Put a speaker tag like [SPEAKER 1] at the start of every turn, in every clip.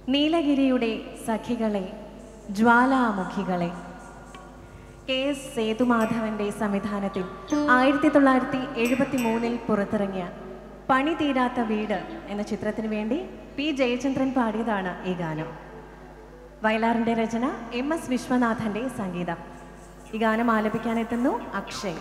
[SPEAKER 1] നീലഗിരിയുടെ സഖികളെ ജ്വാലാമുഖികളെ K S സേതുമാധവന്റെ സംവിധാനത്തിൽ ആയിരത്തി തൊള്ളായിരത്തി എഴുപത്തി മൂന്നിൽ പുറത്തിറങ്ങിയ പണി തീരാത്ത വീട് എന്ന ചിത്രത്തിന് വേണ്ടി പി ജയചന്ദ്രൻ പാടിയതാണ് ഈ ഗാനം വയലാറിന്റെ രചന എം എസ് വിശ്വനാഥന്റെ സംഗീതം ഈ ഗാനം ആലപിക്കാനെത്തുന്നു അക്ഷയ്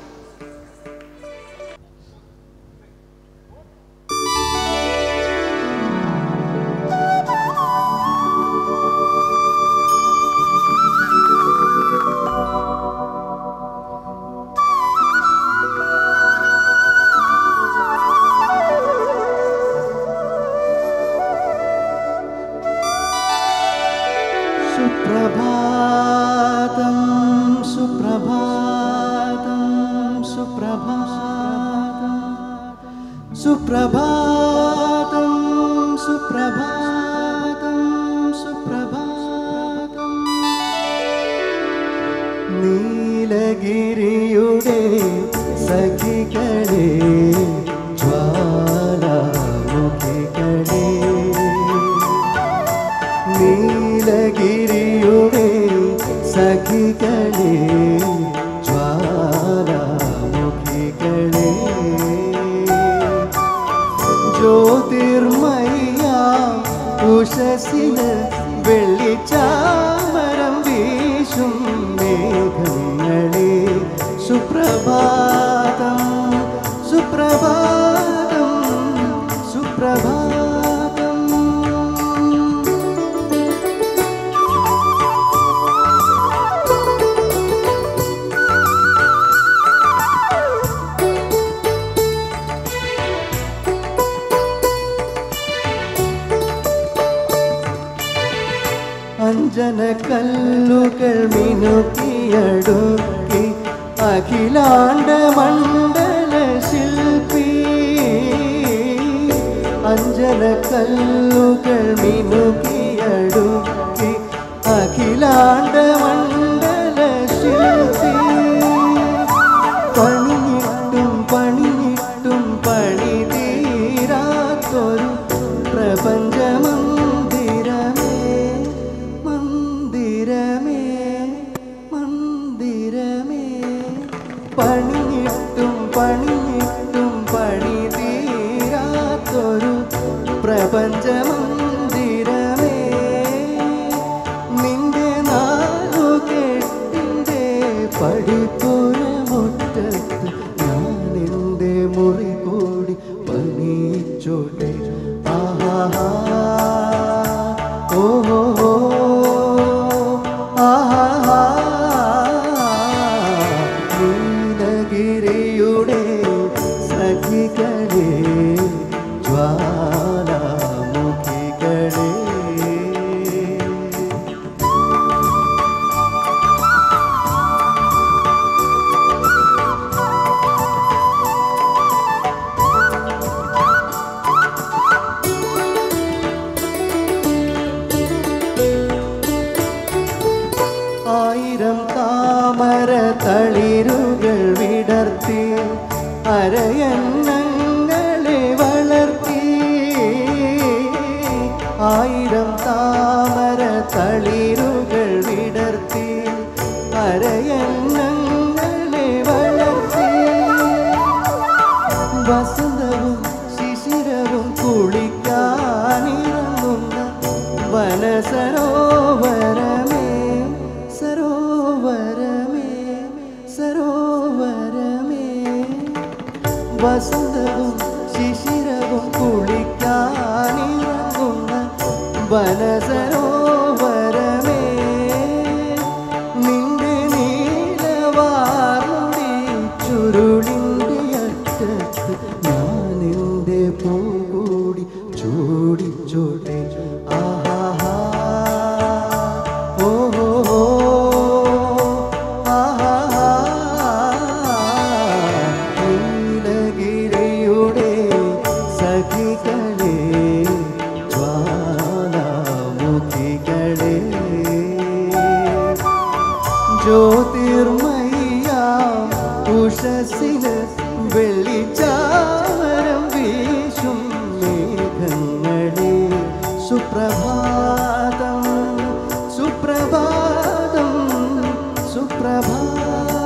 [SPEAKER 2] സുപ്രഭാതം സുപ്രഭാതം സുപ്രഭാതം സുപ്രഭാതം സുപ്രഭാതം സുപ്രഭാതം നീലഗിരിയുടെ സഖികളെ ജ്വാലാമുഖികളെ നീലഗിരിയുടെ സഖികളെ ജ്വാലാമുഖികളെ ജ്യോതിർമയ ഉഷസിന് വെള്ളിച്ചാമരം വീശും മേഘങ്ങളെ സുപ്രഭാതം സുപ്രഭാതം സുപ്രഭാതം അഞ്ജന കല്ലുകൾ മിനുക്കിയടുക്കി അഖിലാണ്ട മണ്ഡല ശില്പി അഞ്ജന കല്ലുകൾ മിനുക്കിയടുക്കി അഖിലാണ്ട മണ്ഡല ശില്പി പണിഞ്ഞിട്ടും പണിഞ്ഞിട്ടും പണി തീരാത്തൊരു പ്രപഞ്ച മന്ദിരമേ മന്ദിരമേ മന്ദിരമേ പണിഞ്ഞിട്ടും പണിഞ്ഞിട്ടും പണി തീരാത്തൊരു പ്രപഞ്ച മന്ദിരമേ നിന്റെ നാലുകെട്ടിൻ്റെ പടിപ്പുര മുറ്റത്ത് ഞാൻ എൻ്റെ മുറി കൂടി പണിച്ചോട്ടെ ആഹാ ഓഹോ ആഹാ നീലഗിരിയുടെ സഖികളെ ജ്വാലാമുഖികളെ ആയിരം താമര തളിരുകൾ വിടർത്തി അരയന്നങ്ങളെ വളർത്തി ആയിരം താമര തളിരുകൾ വിടർത്തി അരയന്നങ്ങളെ വളർത്തി വസന്തവും ശിശിരവും കുളിക്കാനിറങ്ങുന്ന വനസരോവരമേ സരോവരമേ സരോവരമേ വസന്തവും ശിശിരവും കുളിക്കാനിറങ്ങുന്ന വനസരോവരമേ നിന്റെ നീലവാർമുടി ചുരുളിൻ്റെ അറ്റത്ത് ഞാൻ എൻ്റെ പൂകൂടി ചൂടിച്ചോട്ടെ ആഹാ ഓഹോ ആഹാ നീലഗിരിയുടെ സഖികളെ ജ്വാലാമുഖികളെ ജ്യോതിർമയ ഉഷസിന് വെള്ളിച്ചാമരം വീശും മേഘങ്ങളെ സുപ്രഭാത സുപ്രഭാതം സുപ്രഭാതം